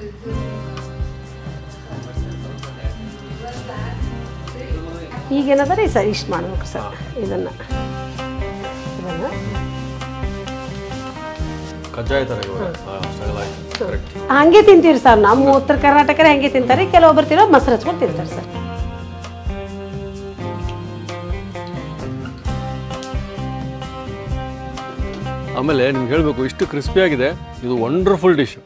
ಈಗೇನದ ರೀ ಸರ್ ಇಷ್ಟು ಮಾಡ್ಬೇಕು ಸರ್ ಇದನ್ನು ಇದನ್ನು ಕಜ್ಜಾಯ ಥರ ಇವಾಗ ಹಾಂ ಅಷ್ಟಾಗಲ್ಲ ಆಯ್ತು ಕರೆಕ್ಟ್ ಹಂಗೆ ತಿಂತೀವಿ ಸರ್ ನಮ್ಮ ಉತ್ತರ ಕರ್ನಾಟಕರೇ ಹಂಗೆ ತಿಂತಾರೆ ಕೆಲವೊಬ್ಬರು ತಿನ್ನೋ ಮೊಸರು ಹಚ್ಕೊಂಡು ತಿಂತಾರೆ ಸರ್ ಆಮೇಲೆ ನಿಮ್ಗೆ ಹೇಳಬೇಕು ಇಷ್ಟು ಕ್ರಿಸ್ಪಿಯಾಗಿದೆ ಇದು ವಂಡರ್ಫುಲ್ ಡಿಶ್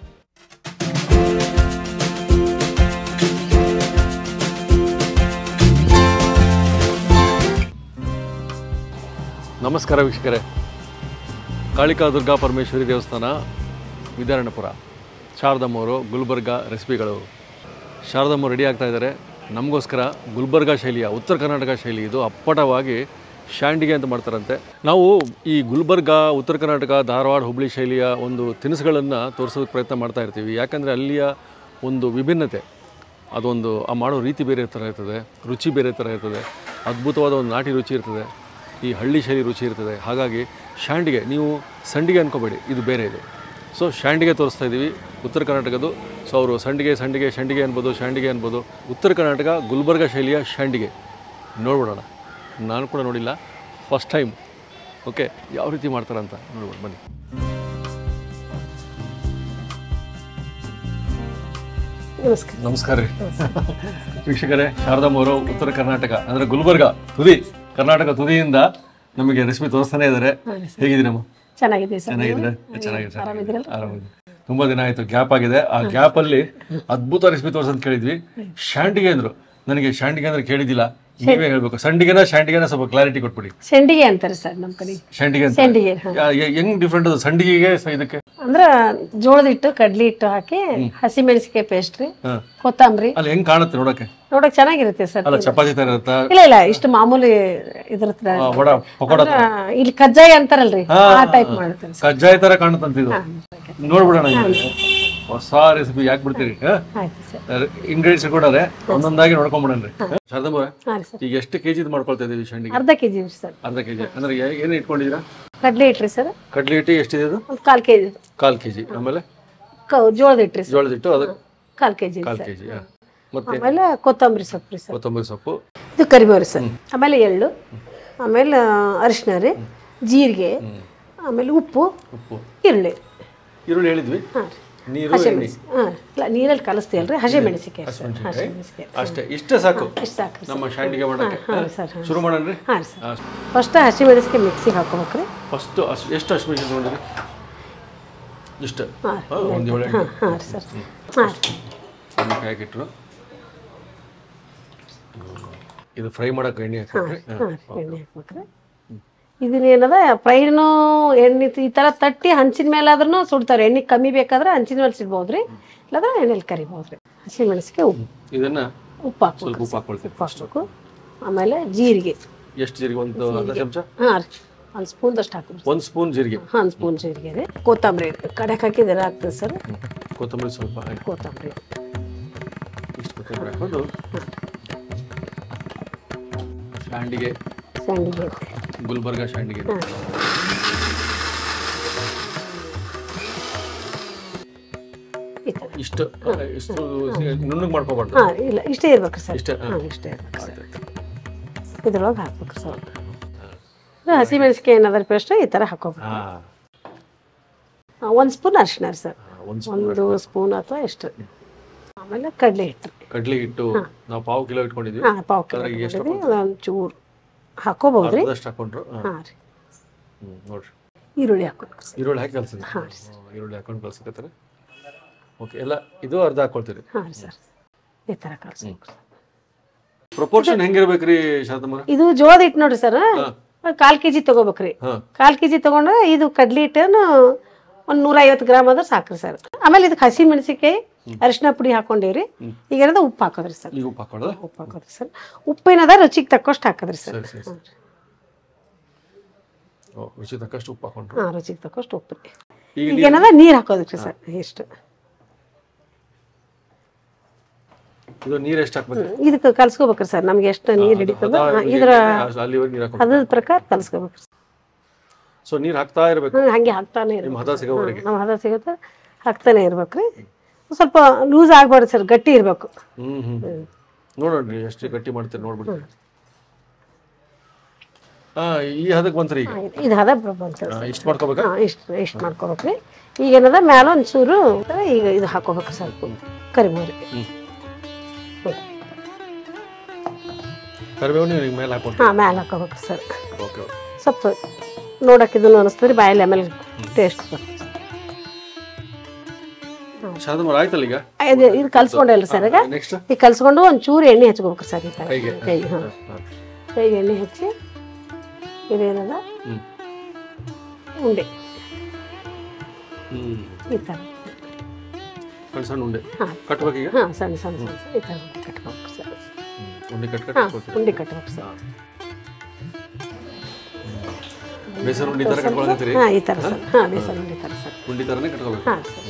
ನಮಸ್ಕಾರ ವೀಕ್ಷಕರೇ ಕಾಳಿಕಾ ದುರ್ಗಾ ಪರಮೇಶ್ವರಿ ದೇವಸ್ಥಾನ ವಿದ್ಯಾರಣ್ಯಪುರ ಶಾರದಮ್ಮವರು ಗುಲ್ಬರ್ಗ ರೆಸಿಪಿಗಳು ಶಾರದಮ್ಮ ರೆಡಿ ಆಗ್ತಾ ಇದ್ದಾರೆ ನಮಗೋಸ್ಕರ ಗುಲ್ಬರ್ಗ ಶೈಲಿಯ ಉತ್ತರ ಕರ್ನಾಟಕ ಶೈಲಿ ಇದು ಅಪ್ಪಟವಾಗಿ ಶಾಂಡಿಗೆ ಅಂತ ಮಾಡ್ತಾರಂತೆ ನಾವು ಈ ಗುಲ್ಬರ್ಗ ಉತ್ತರ ಕರ್ನಾಟಕ ಧಾರವಾಡ ಹುಬ್ಳಿ ಶೈಲಿಯ ಒಂದು ತಿನಿಸುಗಳನ್ನು ತೋರಿಸೋದಕ್ಕೆ ಪ್ರಯತ್ನ ಮಾಡ್ತಾ ಇರ್ತೀವಿ ಯಾಕಂದರೆ ಅಲ್ಲಿಯ ಒಂದು ವಿಭಿನ್ನತೆ ಅದೊಂದು ಆ ಮಾಡೋ ರೀತಿ ಬೇರೆ ಥರ ಇರ್ತದೆ ರುಚಿ ಬೇರೆ ಥರ ಇರ್ತದೆ ಅದ್ಭುತವಾದ ಒಂದು ನಾಟಿ ರುಚಿ ಇರ್ತದೆ ಈ ಹಳ್ಳಿ ಶೈಲಿ ರುಚಿ ಇರ್ತದೆ ಹಾಗಾಗಿ ಶಾಂಡಿಗೆ ನೀವು ಸಂಡಿಗೆ ಅನ್ಕೋಬೇಡಿ ಇದು ಬೇರೆ ಇದು ಸೊ ಶಾಂಡಿಗೆ ತೋರಿಸ್ತಾ ಇದ್ದೀವಿ ಉತ್ತರ ಕರ್ನಾಟಕದ್ದು ಸೊ ಅವರು ಸಂಡಿಗೆ ಸಂಡಿಗೆ ಶಂಡಿಗೆ ಅನ್ಬೋದು ಶಾಂಡಿಗೆ ಅನ್ಬೋದು ಉತ್ತರ ಕರ್ನಾಟಕ ಗುಲ್ಬರ್ಗ ಶೈಲಿಯ ಶಾಂಡಿಗೆ ನೋಡ್ಬಿಡೋಣ ನಾನು ಕೂಡ ನೋಡಿಲ್ಲ ಫಸ್ಟ್ ಟೈಮ್ ಓಕೆ ಯಾವ ರೀತಿ ಮಾಡ್ತಾರಂತ ನೋಡ್ಬಿಡು ಬನ್ನಿ ನಮಸ್ಕಾರ ನಮಸ್ಕಾರ ರೀ ವೀಕ್ಷಕರೇ ಶಾರದಮ್ಮವರು ಉತ್ತರ ಕರ್ನಾಟಕ ಅಂದ್ರೆ ಗುಲ್ಬರ್ಗ ತುದಿ ಕರ್ನಾಟಕ ತುದಿಯಿಂದ ನಮಗೆ ರೆಸಿಪಿ ತೋರಿಸ್ತಾನೆ ಇದ್ದಾರೆ ಹೇಗಿದ್ದೀರಮ್ಮ ಚೆನ್ನಾಗಿದೆ ಸರ್ ಚೆನ್ನಾಗಿದ್ರೆ ಚೆನ್ನಾಗಿದೆ ಆರಾಮಿದೆ ತುಂಬಾ ದಿನ ಆಯ್ತು ಗ್ಯಾಪ್ ಆಗಿದೆ ಆ ಗ್ಯಾಪ್ ಅಲ್ಲಿ ಅದ್ಭುತ ರೆಸಿಪಿ ತೋರ್ಸಂತ ಕೇಳಿದ್ವಿ ಶಾಂಡಿಗೆ ಅಂದ್ರು ನನಗೆ ಶಾಂಡಿಗೆ ಅಂದ್ರೆ ಕೇಳಿದಿಲ್ಲ ನೀವೇ ಹೇಳ್ಬೇಕು ಸಂಡಿಗೆನ ಶಾಂಡಿಗೆನ ಸ್ವಲ್ಪ ಕ್ಲಾರಿಟಿ ಕೊಟ್ಬಿಡಿ ಶೆಂಡಿಗೆ ಅಂತಾರೆ ಸರ್ ನಮ್ಮ ಕಡೆ ಶಾಂಡಿಗೆ ಅಂತ ಶೆಂಡಿಗೆ ಹಾ. ಯಾ- ಯಾ- ಹೆಂಗ್ ಡಿಫ್ರೆಂಟ್ ಅದು ಸಂಡಿಗೆಗೆ ಸ- ಇದಕ್ಕೆ ಅಂದ್ರ ಜೋಳದ ಹಿಟ್ಟು ಕಡ್ಲಿ ಹಿಟ್ಟು ಹಾಕಿ ಹಸಿ ಮೆಣಸಿಕಾಯಿ ಪೇಸ್ಟ್ ರೀ ಹಾ. ಕೊತ್ತಂಬರಿ ಅಲ್ಲಿ ಹೆಂಗ್ ಕಾಣುತ್ತೆ ನೋಡಕ್ಕೆ ನೋಡಕ್ ಚೆನ್ನಾಗಿರುತ್ತೆ ಸರ್ ಅಲ್ಲ ಚಪಾತಿ ತರ ಇರುತ್ತಾ ಇಲ್ಲ ಇಲ್ಲ ಇಷ್ಟು ಮಾಮೂಲಿ ಇದ್ರ ತರ ಆ, ವಡ ಪಕೋಡ ತರ ಇಲ್ಲಿ ಕಜ್ಜಾಯ ಅಂತಾರಲ್ರಿ ಆ ಟೈಪ್ ಮಾಡುತ್ತೆ ಸರ್ ಕಜ್ಜಾಯ ತರ ಕಾಣುತ್ತಂತ ಇದು ನೋಡ್ಬಿಡೋಣ ಇದು. ಹೊಸ ರೆಸಿಪಿ ಯಾಕೆ ಬಿಡ್ತೀರಿ ಆಯ್ತು ಸರ್ ಇಂಗ್ರೀಡಿಯನ್ಸ್ ಕೊಡೋರೆ ಒಂದೊಂದಾಗಿ ನೋಡ್ಕೊಂಡ್ಬಿಡನ್ರಿ ಶಾರದಮ್ಮ ಹಾಂ ರೀ ಸರ್ ಈಗ ಎಷ್ಟು ಕೆಜಿದ್ ಮಾಡ್ಕೊಳ್ತಾ ಇದೀವಿ ಶಂಡಿಗೆ ಅರ್ಧ ಕೆ ಜಿ ಸರ್ ಅರ್ಧ ಕೆಜಿ ಅಂದ್ರೆ ಏ- ಏನ್ ಇಟ್ಕೊಂಡಿದ್ದೀರಾ ಕಡ್ಲಿ ಹಿಟ್ರಿ ಸರ್ ಕಡ್ಲಿ ಹಿಟ್ಟು ಎಷ್ಟಿದೆ ಇದು ಒಂದು ಕಾಲ್ ಕೆ ಜಿ ಕಾಲ್ ಕೆಜಿ ಆಮೇಲೆ ಜೋಳದ ಹಿಟ್ರಿ ಸರ್ ಜೋಳದ ಹಿಟ್ಟು ಅದು ಕಾಲ್ ಕೆ ಜಿ ಕಾಲ್ ಕೆಜಿ ಮತ್ತೆ ಆಮೇಲೆ ಕೊತ್ತಂಬರಿ ಸೊಪ್ಪು ರೀ ಸರ್ ಕೊತ್ತಂಬರಿ ಸೊಪ್ಪು ಇದು ಕರಿಬೇವು ರೀ ಸರ್ ಆಮೇಲೆ ಎಳ್ಳು ಆಮೇಲೆ ಅರಿಶಿನ ರೀ ಜೀರಿಗೆ ಆಮೇಲೆ ಉಪ್ಪು ಉಪ್ಪು ಈರುಳ್ಳಿ ಈರುಳ್ಳಿ ಹೇಳಿದ್ವಿ ಹಾಂ ರೀ ನೀರು ಹಸಿ ಎಣ್ಣೆ ಮೆಣಸಿ ಹಾಂ ಇಲ್ಲ ನೀರಲ್ಲಿ ಕಲಿಸ್ತೀವಲ್ರಿ ಹಸಿ ಮೆಣಸಿಕಾಯಿ ಸರ್ ಹಸಿ ಹಸಿಮೆಣಸಿನ್ಕಾಯಿ ಮೆಣಸಿಕಾಯಿ ಅಷ್ಟೇ ಇಷ್ಟೇ ಸಾಕು ಇಷ್ಟು ಸಾಕು ರೀ ನಮ್ಮ ಶಾಂಡಿಗೆ ಮಾಡಕ್ಕೆ ಹಾಂ ಸರ್ ಹಾಂ ಶುರು ಮಾಡೋಣ್ರಿ ಹಾಂ ರೀ ಸರ್ ಫಸ್ಟ್ ಹಸಿ ಮೆಣಸಿಕಾಯಿ ಮಿಕ್ಸಿಗೆ ಹಾಕೋಬೇಕ್ರಿ ಫಸ್ಟ್ ಎಷ್ಟು ಹಸಿಮೆಣಸಿನ ತಗೊಂಡ್ರಿ ಇಷ್ಟು ಹಾಂ ಹಾ, ಒಂದ್ ಏಳು ಹಾಂ ಹಾಂ ರೀ ಸರ್ ಹಾಂ ರೀ ಎಣ್ಣೆ ಹಾಕಿಟ್ರು ಇದು ಫ್ರೈ ಮಾಡಕ್ಕೆ ಎಣ್ಣೆ ಹಾಕ್ಬಿಟ್ರಿ ಹಾಂ ಎಣ್ಣೆ ಹಾಕ್ಬೇಕ್ರಿ ಇದನ್ನೇನದ ಫ್ರೈನು ಎಣ್ಣೆ ಈ ಥರ ತಟ್ಟಿ ಹಂಚಿನ ಮೇಲೆ ಆದ್ರೂ ಸುಡ್ತಾರೆ ಎಣ್ಣೆ ಕಮ್ಮಿ ಬೇಕಾದ್ರೆ ಹಂಚಿನ ಮೇಲೆ ಸಿಡ್ಬೋದು ರೀ ಇಲ್ಲಾಂದ್ರೆ ಎಣ್ಣೆಲಿ ಕರಿಬೋದು ರೀ ಹಸಿ ಮೆಣಸಿಗೆ ಉಪ್ಪು ಇದನ್ನ ಉಪ್ಪು ಹಾಕ್ಬೇಕು ಸ್ವಲ್ಪ ಉಪ್ಪು ಹಾಕೊಳ್ತೀವಿ ಉಪ್ಪು ಹಾಕ್ಬೇಕು ಆಮೇಲೆ ಜೀರಿಗೆ ಎಷ್ಟು ಜೀರಿಗೆ ಒಂದು ಅರ್ಧ ಚಮಚ ಹಾಂ ರೀ ಒಂದು ಸ್ಪೂನ್ದಷ್ಟು ಹಾಕ್ಬೇಕು ಒಂದು ಸ್ಪೂನ್ ಜೀರಿಗೆ ಹಾಂ ಒಂದು ಸ್ಪೂನ್ ಜೀರಿಗೆ ರೀ ಕೊತ್ತಂಬರಿ ಕಡೆಗೆ ಹಾಕಿದ್ರೆ ಆಗ್ತದೆ ಸರ್ ಕೊತ್ತಂಬರಿ ಸ್ವಲ್ಪ ಹಾಕಿ ಕೊತ್ತಂಬರಿ ಇಷ್ಟು ಕೊತ್ತಂಬರಿ ಹಾಕೊಂಡು ಶಾಂಡಿಗೆ ಸಂಡಿಗೆ ಗುಲ್ಬರ್ಗ ಶಾಂಡಿಗೆ ಹಾಂ ಈ ಥರ ಇಷ್ಟು ಇಷ್ಟು ನುಣ್ಣಗೆ ಮಾಡ್ಕೋಬಾರ್ದು ಹಾಂ ಇಲ್ಲ ಇಷ್ಟೇ ಇರ್ಬೇಕು ಸರ್ ಇಷ್ಟೇ ಹಾಂ ಹಾಂ ಇಷ್ಟೇ ಇರ್ಬೇಕು ಸರ್ ಇದ್ರೊಳಗೆ ಹಾಕ್ಬೇಕು ಸರ್ ಇದು ಹಸಿ ಮೆಣಸಿಗೆ ಏನಾದ್ರು ಪೇಸ್ಟ್ ಈ ಥರ ಹಾಕೋಬೇಕು ಹಾಂ ಒಂದು ಸ್ಪೂನ್ ಅರಿಶಿನ ರೀ ಸರ್ ಒಂದು ಒಂದು ಸ್ಪೂನ್ ಅಥವಾ ಎಷ್ಟು ಆಮೇಲೆ ಕಡಲೆ ಹಿಟ್ಟು ಕಡ್ಲಿ ಹಿಟ್ಟು ನಾವು ಪಾವು ಕಿಲೋ ಇಟ್ಕೊಂಡಿದ್ವಿ ಹಾಂ ಪಾವು ಕಿಲೋ ಅದ್ರಾಗ ಎಷ್ಟು ಹಾಕೊಂಡಿದ್ವಿ ಒಂದು ಚೂರು ಹಾಕೋಬಹುದು ರೀ ಅರ್ಧದಷ್ಟು ಹಾಕೊಂಡ್ರು ಹಾಂ ಹಾಂ ರೀ ಹ್ಞೂ ನೋಡ್ರಿ ಈರುಳ್ಳಿ ಹಾಕೋಬೇಕು ಸರ್ ಈರುಳ್ಳಿ ಹಾಕಿ ಕಲ್ಸಿದ್ವಿ ಹಾಂ ಈರುಳ್ಳಿ ಹಾಕೊಂಡು ಕಲ್ಸಕತ್ತಾರೆ ಓಕೆ ಎಲ್ಲ ಇದು ಅರ್ಧ ಹಾಕೊಳ್ತೀರಿ ಹಾಂ ರೀ ಸರ್ ಈ ಥರ ಕಲಿಸ್ಬೇಕು ಸರ್ ಪ್ರಪೋರ್ಷನ್ ಹೆಂಗಿರ್ಬೇಕ್ರಿ ಶಾರದಮ್ಮ ಇದು ಜೋಳದ ಹಿಟ್ಟು ನೋಡ್ರಿ ಸರ್ ಕಾಲು ಕೆ ಜಿ ತೊಗೋಬೇಕ್ರಿ ಹಾಂ ಕಾಲು ಕೆ ಜಿ ತೊಗೊಂಡ್ರೆ ಇದು ಕಡ್ಲಿ ಹಿಟ್ಟನ್ನು ಒಂದು ನೂರ ಐವತ್ತು ಗ್ರಾಮ್ ಆದ್ರೆ ಸಾಕ್ರಿ ಸರ್ ಆಮೇಲೆ ಇದಕ್ಕೆ ಹಸಿ ಮೆಣಸಿಕಾಯಿ ಅರಿಶಿನ ಪುಡಿ ಹಾಕೊಂಡೇವ್ರಿ ಈಗ ಏನದ ಉಪ್ಪು ಹಾಕೋದ್ರಿ ಸರ್ ಈಗ ಉಪ್ಪು ಹಾಕೊಳ್ಳೋದು ಉಪ್ಪು ಹಾಕೋದ್ರಿ ಸರ್ ಉಪ್ಪೇನದ ರುಚಿಗೆ ತಕ್ಕಷ್ಟು ಹಾಕೋದ್ರಿ ಸರ್ ಸರಿ ಸರಿ ಓ ರುಚಿ ತಕ್ಕಷ್ಟು ಉಪ್ಪು ಹಾಕೊಂಡ್ರು ಹಾಂ ರುಚಿಗೆ ತಕ್ಕಷ್ಟು ಉಪ್ಪು ರೀ ಈಗ ಈಗ ಏನದ ನೀರು ಹಾಕೋದ್ರಿ ಸರ್ ಎಷ್ಟು ಇದು ನೀರು ಎಷ್ಟು ಹಾಕ್ಬೇಕು ಇದಕ್ಕೆ ಕಲ್ಸ್ಕೋಬೇಕ್ರಿ ಸರ್ ನಮ್ಗೆ ಎಷ್ಟು ನೀರು ಹಿಡಿತದ ಇದ್ರ ಅಲ್ಲಿವರೆಗೆ ನೀರು ಹಾಕೊಂಡು ಅದ್ರ ಪ್ರಕಾರ ಕಲ್ಸ್ಕೋಬೇಕ್ರಿ ಸೊ ನೀರು ಹಾಕ್ತಾ ಇರಬೇಕು ಹ್ಞೂ ಹಂಗೆ ಹಾಕ್ತಾನೆ ನಿಮ್ಮ ಇರ್ಬೇಕು ಹದ ಸಿಗೋವರೆಗೆ ನಮ್ಮ ಹದ ಸಿಗುತ್ತೆ ಹಾಕ್ತಾನೆ ಇರ್ಬೇಕ್ರಿ ಸ್ವಲ್ಪ ಲೂಸ್ ಆಗ್ಬಾರ್ದು ಸರ್ ಗಟ್ಟಿ ಇರಬೇಕು ಹ್ಞೂ ಹ್ಞೂ ನೋಡೋಣ್ರಿ ಎಷ್ಟು ಗಟ್ಟಿ ಮಾಡ್ತೀರಿ ನೋಡ್ಬಿಟ್ಟು ಹಾಂ ಈ ಹದಕ್ಕೆ ಬಂತ್ರಿ ಈಗ ಇದು ಹದ ಬಂತು ಸರ್ ಇಷ್ಟು ಮಾಡ್ಕೋಬೇಕಾ ಹಾಂ ಇಷ್ಟು ಇಷ್ಟು ಮಾಡ್ಕೋಬೇಕ್ರಿ ಈಗ ಏನದ ಮ್ಯಾಲ ಒಂದು ಚೂರು ಈಗ ಇದು ಹಾಕೋಬೇಕು ಸ್ವಲ್ಪ ಕರಿಬೇವ್ರಿ ಹ್ಞೂ ಕರಿಬೇವು ನೀವು ಈಗ ಮೇಲೆ ಹಾಕೊಂಡು ಹಾಂ ಮ್ಯಾಲ ಹಾಕೋಬೇಕು ಸರ್ ಓಕೆ ಓಕೆ ಸ್ವಲ್ಪ ನೋಡಕ್ಕೆ ಇದನ್ನು ಅನಿಸ್ತದ್ರಿ ಬಾಯಲ್ಲಿ ಆಮೇಲೆ ಟೇಸ್ಟ್ ಬರ್ತದೆ ಶಾರದಮ್ಮರ ಆಯ್ತಲ್ಲ ಈಗ ಇದು ಇದು ಕಲ್ಸ್ಕೊಂಡಲ್ಲ ಸರ್ ಈಗ ನೆಕ್ಸ್ಟ್ ಈಗ ಕಲ್ಸ್ಕೊಂಡು ಒಂದು ಚೂರು ಎಣ್ಣೆ ಹಚ್ಕೋಬೇಕು ಸರ್ ಈ ಥರ ಕೈಗೆ? ಕೈಗೆ ಹಾಂ ಕೈಗೆ ಎಣ್ಣೆ ಹಚ್ಚಿ ಇದೇನದ ಹ್ಞೂ ಉಂಡೆ ಹ್ಞೂ ಈ ಥರ ಸಣ್ಣ ಸಣ್ಣ ಉಂಡೆ ಹಾಂ ಕಟ್ಬೇಕೀಗ ಹಾಂ ಸಣ್ಣ ಸಣ್ಣ ಸಣ್ಣ ಸಣ್ಣ ಈ ಥರ ಉಂಡೆ ಕಟ್ಕೋಬೇಕು ಸರ್ ಉಂಡೆ ಕಟ್ ಹಾಂ ಕಟ್ಕೊಳ್ತೀವಿ ಉಂಡೆ ಕಟ್ಬೇಕು ಸರ್ ಬೇಸರ ಉಂಡೆ ಥರ ಕಟ್ಕೊಳಕತ್ತೀರಿ ಹಾಂ ಈ ಥರ ಸರ್ ಹಾಂ ಬೇಸನ್ ಉಂಡೆ ಥರ ಸರ್ ಉಂಡೆ ಥರನೇ ಕಟ್ಕೋಬೇಕು ಹಾಂ ಸರ್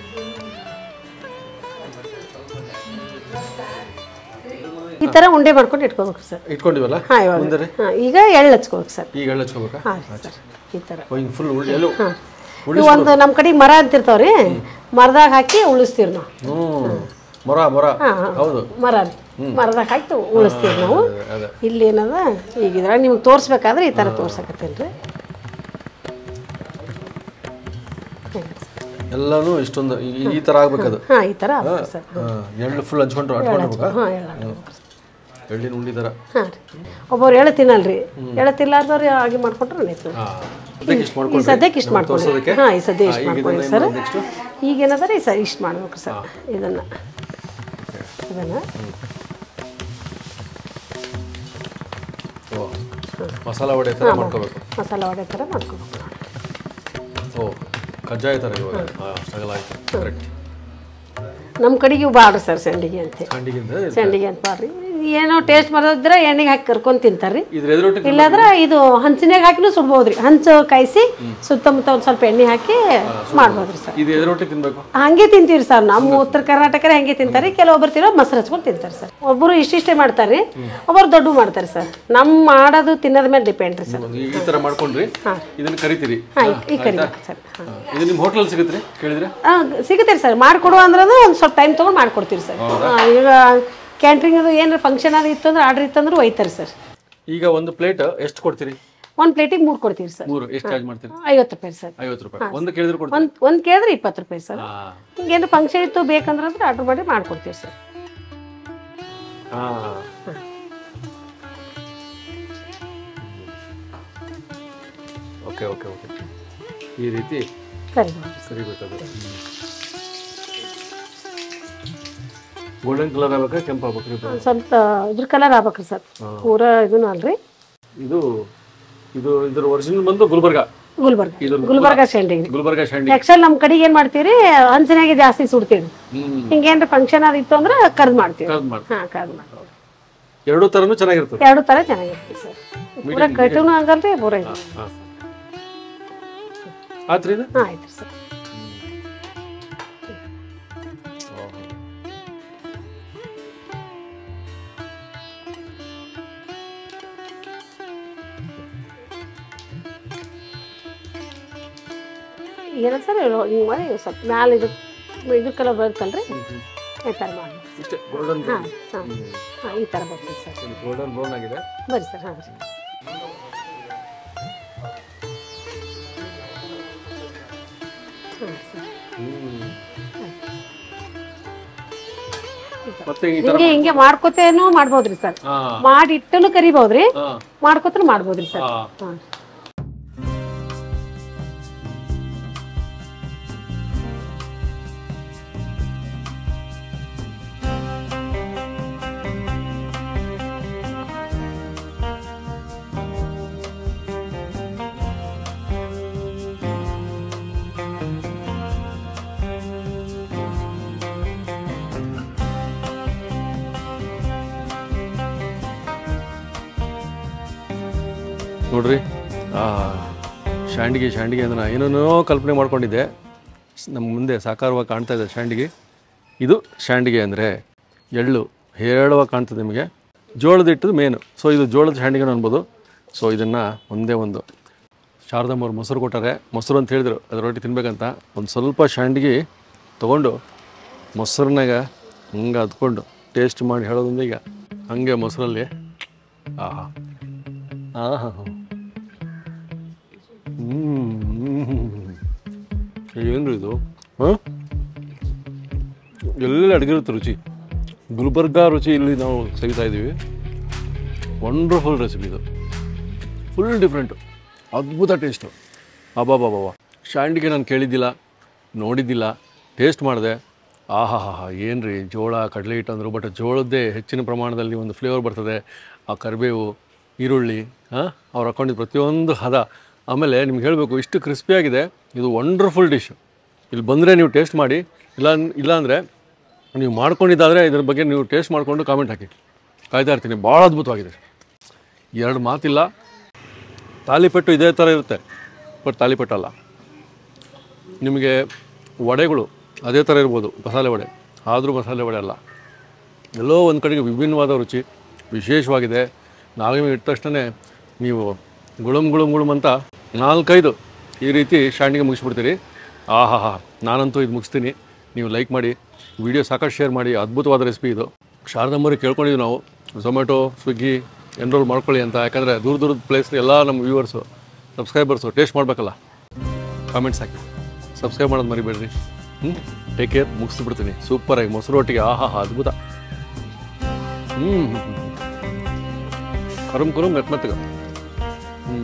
ಈ ಥರ ಉಂಡೆ ಮಾಡ್ಕೊಂಡು ಇಟ್ಕೋಬೇಕು ಸರ್ ಇಟ್ಕೊಂಡಿವಲ್ಲ ಹಾಂ ಇವಾಗ ಮುಂದೆ ಹಾಂ ಈಗ ಎಳ್ಳು ಹಚ್ಕೋಬೇಕು ಸರ್ ಈಗ ಎಳ್ಳು ಹಚ್ಕೋಬೇಕಾ ಹಾಂ ಸರ್ ಈ ಥರ ಹಿಂಗೆ ಫುಲ್ ಉಳ್ಳಿ ಎಲ್ಲೂ ಹಾಂ ಇವು ಒಂದು ನಮ್ಮ ಕಡೆಗೆ ಮರ ಅಂತಿರ್ತಾವ್ರಿ ಮರದಾಗ ಹಾಕಿ ಉಳಿಸ್ತೀವಿ ನಾವು ಹ್ಞೂ ಮೊರ ಮೊರ ಹಾಂ ಹಾಂ ಹೌದು ಮರ ಮರದಾಗ ಹಾಕಿ ಉಳಿಸ್ತೀವಿ ನಾವು ಅದೇ ಇಲ್ಲಿ ಏನದ ಈಗ ಇದ್ರಾಗ ನಿಮ್ಗೆ ತೋರಿಸ್ಬೇಕಾದ್ರೆ ಈ ಥರ ತೋರ್ಸಕತ್ತೇನೆ ರೀ ಎಲ್ಲಾನು ಇಷ್ಟೊಂದು ಈ- ಈ ಥರ ಆಗ್ಬೇಕದು ಹಾಂ ಈ ಥರ ಆಗ್ಬೇಕು ಸರ್ ಹಾಂ ಎಳ್ಳು ಫುಲ್ ಹಂಚ್ಕೊಂಡ್ರು ಹಚ್ಕೊಂಡಿರ್ಬೇಕಾ ಹಾಂ ಎಳ್ಳು ಎಳ್ಳಿನ ಉಂಡಿ ಥರ ಹಾಂ ರೀ ಒಬ್ಬರು ಎಳ್ಳು ತಿನ್ನಲ್ರಿ ಎಳ್ಳು ತಿನ್ಲಾರ್ದವ್ರು ಹಾಗೆ ಮಾಡ್ಕೊಂಡ್ರೆ ನಡೀತದೆ ಹಾಂ ಅದಕ್ಕೆ ಇಷ್ಟು ಈ ಮಾಡ್ಕೊಂಡು ಸದ್ಯಕ್ಕೆ ಇಷ್ಟು ಮಾಡ್ಕೊಳ್ಳಿ ತೋರ್ಸೋದಕ್ಕೆ? ಹಾಂ ಈ ಸದ್ಯ ಇಷ್ಟು ಈಗ ಮಾಡ್ಕೊಳ್ಳಿ ಇದನ್ನ ಸರ್ ಏನ್ ಮಾಡೋದು next? ಈಗೇನದ ರೀ ಸರ್ ಇಷ್ಟು ಮಾಡ್ಬೇಕು ಸರ್ ಇದನ್ನು ಇದನ್ನು ಓ ಮಸಾಲ ವಡೆ ಥರ ಮಾಡ್ಕೋಬೇಕು ಮಸಾಲ ವಡೆ ಥರ ಮಾಡ್ಕೋಬೇಕು ಓ ಕಜ್ಜಾಯ ಥರ ಇವಾಗ ಹಾಂ ಅಷ್ಟಾಗಲ್ಲ ಆಯ್ತು ಕರೆಕ್ಟ್ ನಮ್ಮ ಕಡೆಗೆ ಇವು ಬಾಡ್ರಿ ಸರ್ ಸಂಡಿಗೆ ಅಂತ ಸಂಡಿಗಿಂದ ಸಂಡಿಗೆ ಅಂತ ಬಾಡ್ರಿ ಏನೋ ಟೇಸ್ಟ್ ಮಾಡೋದಿದ್ರೆ ಎಣ್ಣೆಗೆ ಹಾಕಿ ಕರ್ಕೊಂಡು ತಿಂತಾರ್ರಿ ಇದ್ರ ಎದುರೊಟ್ಟಿಗೆ ಇಲ್ಲಾಂದ್ರೆ ಇದು ಹಂಚಿನಾಗ ಹಾಕಿನೂ ಸುಡ್ಬೋದ್ರಿ ಹಂಚು ಕಾಯಿಸಿ ಸುತ್ತಮುತ್ತ ಒಂದು ಸ್ವಲ್ಪ ಎಣ್ಣೆ ಹಾಕಿ ಮಾಡ್ಬೋದ್ರಿ ಸರ್ ಇದು ಎದುರೊಟ್ಟಿಗೆ ತಿನ್ಬೇಕು ಹಂಗೆ ತಿಂತೀವಿ ಸರ್ ನಮ್ಮ ಉತ್ತರ ಕರ್ನಾಟಕರೇ ಹಂಗೆ ತಿಂತಾರೆ ಕೆಲವೊಬ್ರು ತಿನ್ನೋ ಮೊಸರು ಹಚ್ಕೊಂಡು ತಿಂತಾರೆ ಸರ್ ಒಬ್ಬರು ಇಷ್ಟಿಷ್ಟೇ ಮಾಡ್ತಾರೆ ಒಬ್ಬರು ದೊಡ್ಡ ಮಾಡ್ತಾರೆ ಸರ್ ನಮ್ಮ ಮಾಡೋದು ತಿನ್ನೋದ ಮೇಲೆ ಡಿಪೆಂಡ್ ರೀ ಸರ್ ಈ ಈ ಥರ ಮಾಡ್ಕೊಂಡ್ರಿ ಇದನ್ನ ಕರಿತೀರಿ ಹಾಂ ಈ ಕರಿಬೇಕು ಸರ್ ಹಾಂ ಹಾಂ. ಇದು ನಿಮ್ಮ ಹೋಟ್ಲಲ್ಲಿ ಸಿಗುತ್ತೆ ಕೇಳಿದ್ರೆ ಸಿಗುತ್ತೆ ಸರ್ ಮಾಡಿಕೊಡು ಅಂದ್ರೆ ಒಂದು ಸ್ವಲ್ಪ ಟೈಮ್ ತೊಗೊಂಡು ಮಾಡ್ಕೊಡ್ತೀವಿ ಸರ್ ಹಾಂ, ಈಗ ಕ್ಯಾಂಟ್ರಿಂಗ್ ಅದು ಏನಾರು ಫಂಕ್ಷನ್ ಅದು ಇತ್ತು ಅಂದ್ರೆ ಆರ್ಡ್ರ್ ಇತ್ತಂದ್ರೆ ಒಯ್ತಾರೆ ಸರ್ ಈಗ ಒಂದು ಪ್ಲೇಟ್ ಎಷ್ಟು ಕೊಡ್ತೀರಿ ಒಂದು ಪ್ಲೇಟಿಗೆ ಮೂರು ಕೊಡ್ತೀವಿ ಸರ್ ಮೂರು ಎಷ್ಟು ಚಾರ್ಜ್ ಮಾಡ್ತೀರಿ ಐವತ್ತು ರೂಪಾಯಿ ಸರ್ ಐವತ್ತು ರೂಪಾಯಿ ಒಂದು ಕೇಳಿದ್ರೆ ಕೊಡ್ತೀರಿ ಒಂದು ಒಂದು ಕೇಳಿದ್ರೆ ಇಪ್ಪತ್ತು ರೂಪಾಯಿ ಸರ್ ಹಾಂ ಹಿಂಗೇನು ಫಂಕ್ಷನ್ ಇತ್ತು ಬೇಕಂದ್ರೆ ಅಂದ್ರೆ ಆರ್ಡ್ರ್ ಮಾಡಿ ಮಾಡ್ಕೊಡ್ತೀವಿ ಸರ್ ಹಾಂ ಓಕೆ ಓಕೆ ಓಕೆ ಈ ರೀತಿ ಸರಿ ಕರಿಬೇಕದು ಗೋಲ್ಡನ್ ಕಲರ್ ಆಗ್ಬೇಕಾ ಕೆಂಪು ಆಗ್ಬೇಕ್ರಿ ಇದು? ಒಂದ್ ಸ್ವಲ್ಪ ಇದ್ರ ಕಲರ್ ಆಗ್ಬೇಕ್ರಿ ಸರ್ ಪೂರ ಇದನ್ನು ಅಲ್ರಿ ಇದು ಇದು ಇದ್ರ ಒರಿಜಿನಲ್ ಬಂದು ಗುಲ್ಬರ್ಗ ಗುಲ್ಬರ್ಗ ಇದು ಗುಲ್ಬರ್ಗ ಶೆಂಡಿಗೆ ಗುಲ್ಬರ್ಗ ಶಂಡಿ ಆ್ಯಕ್ಚುಲಿ ನಮ್ಮ ಕಡೆಗೆ ಏನು ಮಾಡ್ತೀವಿ ಹಂಚಿನಾಗೆ ಜಾಸ್ತಿ ಸುಡ್ತೀವಿ ಹ್ಮ್ ಹಿಂಗೇನ್ರ ಫಂಕ್ಷನ್ ಅದು ಇತ್ತು ಅಂದ್ರೆ ಕರ್ದು ಮಾಡ್ತೀವಿ ಕರ್ದ್ ಮಾಡಿ ಹಾಂ ಕರ್ದು ಮಾಡ್ತೀವಿ ಎರಡೂ ಥರನೂ ಚೆನ್ನಾಗಿರ್ತದೆ ಎರಡು ಥರ ಚೆನ್ನಾಗಿರ್ತೀವಿ ಸರ್ ಪೂರ ಕಟುನು ಆಗಲ್ರಿ ಪೂರ ಇದು ಹಾಂ ಆತ್ರಿ ಇದು ಹಾಂ ಆಯ್ತು ಸರ್ ಏನ ಸರ್ ಹಿಂಗೆ ಮಾಡಿ ಸ್ವಲ್ಪ ಮ್ಯಾಲೆ ಇದು ಇದ್ರ ಕಲರ್ ಬರುತ್ತಲ್ರಿ ಈ ಥರ ಮಾಡಿ ಇಷ್ಟೇ ಗೋಲ್ಡನ್ ಹಾಂ ಹಾಂ ಹಾಂ ಈ ಥರ ಬರ್ತದೆ ಸರ್ ಗೋಲ್ಡನ್ ಬ್ರೌನ್ ಆಗಿದೆ ಬರ್ರಿ ಸರ್ ಹಾಂ ರೀ ಹಾಂ ಸರ್ ಹ್ಮ್ ಮತ್ತೆ ಈ ತರ ಹಿಂಗೆ ಹಿಂಗೆ ಮಾಡ್ಕೊತೇನು ಮಾಡ್ಬೋದ್ರಿ ಸರ್ ಹಾ ಮಾಡಿ ಇಟ್ಟನು ಕರಿಬೋದ್ರಿ ಹಾ ಮಾಡ್ಕೊತನು ಮಾಡ್ಬೋದ್ರಿ ಸರ್ ಹಾ ಹಾಂ ನೋಡ್ರಿ ಆ ಶಾಂಡಿಗೆ ಶಾಂಡಿಗೆ ಅಂದ್ರೆ ನಾನು ಏನೇನೋ ಕಲ್ಪನೆ ಮಾಡ್ಕೊಂಡಿದ್ದೆ ನಮ್ಮ ಮುಂದೆ ಸಾಕಾರವಾಗಿ ಕಾಣ್ತಾ ಇದೆ ಶಾಂಡಿಗೆ ಇದು ಶಾಂಡಿಗೆ ಅಂದರೆ ಎಳ್ಳು ಹೇಳುವಾಗ ಕಾಣ್ತದೆ ನಿಮಗೆ ಜೋಳದ ಹಿಟ್ಟು ಮೇನು ಸೊ ಇದು ಜೋಳದ ಶಾಂಡಿಗೆ ಅನ್ಬೋದು ಸೊ ಇದನ್ನು ಒಂದೇ ಒಂದು ಶಾರದಮ್ಮವ್ರು ಮೊಸರು ಕೊಟ್ಟಾರೆ ಮೊಸರು ಅಂತ ಹೇಳಿದ್ರು ಅದ್ರ ರೊಟ್ಟಿ ತಿನ್ಬೇಕಂತ ಒಂದು ಸ್ವಲ್ಪ ಶಾಂಡಿಗೆ ತೊಗೊಂಡು ಮೊಸರನ್ನಾಗ ಹಂಗೆ ಹದ್ಕೊಂಡು ಟೇಸ್ಟ್ ಮಾಡಿ ಹೇಳೋದ್ರಿಂದ ಈಗ ಹಂಗೆ ಮೊಸರಲ್ಲಿ ಆಹಾ ಆಹಾ ಏನು ಇದು ಹಾಂ ಎಲ್ಲ ಅಡುಗೆ ರುಚಿ ಗುಲ್ಬರ್ಗ ರುಚಿ ಇಲ್ಲಿ ನಾವು ತೆಗಿತಾ ಇದ್ದೀವಿ ವಂಡರ್ಫುಲ್ ರೆಸಿಪಿ ಇದು ಫುಲ್ ಡಿಫ್ರೆಂಟು ಅದ್ಭುತ ಟೇಸ್ಟು ಅಬ್ಬಾಬಾಬಾ ಶಾಂಡಿಗೆ ನಾನು ಕೇಳಿದ್ದಿಲ್ಲ ನೋಡಿದ್ದಿಲ್ಲ ಟೇಸ್ಟ್ ಮಾಡಿದೆ ಆಹಾ ಹಾ ಹಾ ಏನು ರೀ ಜೋಳ ಕಡಲೆ ಹಿಟ್ಟು ಅಂದರು ಬಟ್ ಜೋಳದ್ದೇ ಹೆಚ್ಚಿನ ಪ್ರಮಾಣದಲ್ಲಿ ಒಂದು ಫ್ಲೇವರ್ ಬರ್ತದೆ ಆ ಕರಿಬೇವು ಈರುಳ್ಳಿ ಹಾಂ ಅವ್ರು ಹಾಕೊಂಡಿದ್ದು ಪ್ರತಿಯೊಂದು ಹದ ಆಮೇಲೆ ನಿಮ್ಗೆ ಹೇಳಬೇಕು ಇಷ್ಟು ಕ್ರಿಸ್ಪಿಯಾಗಿದೆ ಇದು ವಂಡರ್ಫುಲ್ ಡಿಶ್ ಇಲ್ಲಿ ಬಂದರೆ ನೀವು ಟೇಸ್ಟ್ ಮಾಡಿ ಇಲ್ಲ ಇಲ್ಲ ಅಂದರೆ ನೀವು ಮಾಡ್ಕೊಂಡಿದ್ದಾದರೆ ಇದ್ರ ಬಗ್ಗೆ ನೀವು ಟೇಸ್ಟ್ ಮಾಡಿಕೊಂಡು ಕಾಮೆಂಟ್ ಹಾಕಿ ಕಾಯ್ತಾ ಇರ್ತೀನಿ ಭಾಳ ಅದ್ಭುತವಾಗಿದೆ ಎರಡು ಮಾತಿಲ್ಲ ತಾಲಿಪೆಟ್ಟು ಇದೇ ಥರ ಇರುತ್ತೆ ಬಟ್ ತಾಲಿಪೆಟ್ಟು ಅಲ್ಲ ನಿಮಗೆ ವಡೆಗಳು ಅದೇ ಥರ ಇರ್ಬೋದು ಮಸಾಲೆ ವಡೆ ಆದರೂ ಮಸಾಲೆ ವಡೆ ಅಲ್ಲ ಎಲ್ಲೋ ಒಂದು ಕಡೆಗೆ ವಿಭಿನ್ನವಾದ ರುಚಿ ವಿಶೇಷವಾಗಿದೆ ನಾವೇ ಇಟ್ಟ ತಕ್ಷಣ ನೀವು ಗುಳುಮ್ ಗುಳುಮ್ ಗುಳುಮ್ ಅಂತ ನಾಲ್ಕೈದು ಈ ರೀತಿ ಶಾಂಡಿಗೆ ಮುಗಿಸ್ಬಿಡ್ತೀರಿ ಆಹಾ ಹಾ ನಾನಂತೂ ಇದು ಮುಗಿಸ್ತೀನಿ ನೀವು ಲೈಕ್ ಮಾಡಿ ವಿಡಿಯೋ ಸಾಕಷ್ಟು ಶೇರ್ ಮಾಡಿ ಅದ್ಭುತವಾದ ರೆಸಿಪಿ ಇದು ಶಾರದಮ್ಮರಿಗೆ ಕೇಳ್ಕೊಂಡಿದ್ವಿ ನಾವು ಝೊಮ್ಯಾಟೊ ಸ್ವಿಗ್ಗಿ ಎನ್ರೋಲ್ ಮಾಡ್ಕೊಳ್ಳಿ ಅಂತ ಯಾಕಂದರೆ ದೂರ ದೂರದ ಪ್ಲೇಸ್ ಎಲ್ಲ ನಮ್ಮ ವ್ಯೂವರ್ಸು ಸಬ್ಸ್ಕ್ರೈಬರ್ಸು ಟೇಸ್ಟ್ ಮಾಡಬೇಕಲ್ಲ ಕಾಮೆಂಟ್ಸ್ ಹಾಕಿ ಸಬ್ಸ್ಕ್ರೈಬ್ ಮಾಡೋದು ಮರಿಬೇಡ್ರಿ ಹ್ಞೂ ಟೇಕ್ ಕೇರ್ ಮುಗಿಸ್ಬಿಡ್ತೀನಿ ಸೂಪರಾಗಿ ಮೊಸರು ಒಟ್ಟಿಗೆ ಆಹಾ ಹಾ ಅದ್ಭುತ ಹ್ಞೂ ಕರುಮ್ ಕರುಮ್ ಮೆತ್ತ ಮೆತ್ತಗ ಹ್ಞೂ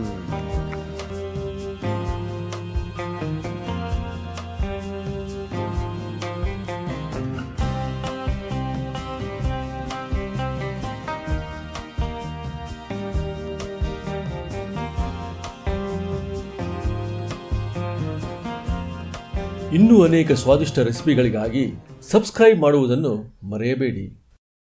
ಇನ್ನೂ ಅನೇಕ ಸ್ವಾದಿಷ್ಟ ರೆಸಿಪಿಗಳಿಗಾಗಿ ಸಬ್ಸ್ಕ್ರೈಬ್ ಮಾಡುವುದನ್ನು ಮರೆಯಬೇಡಿ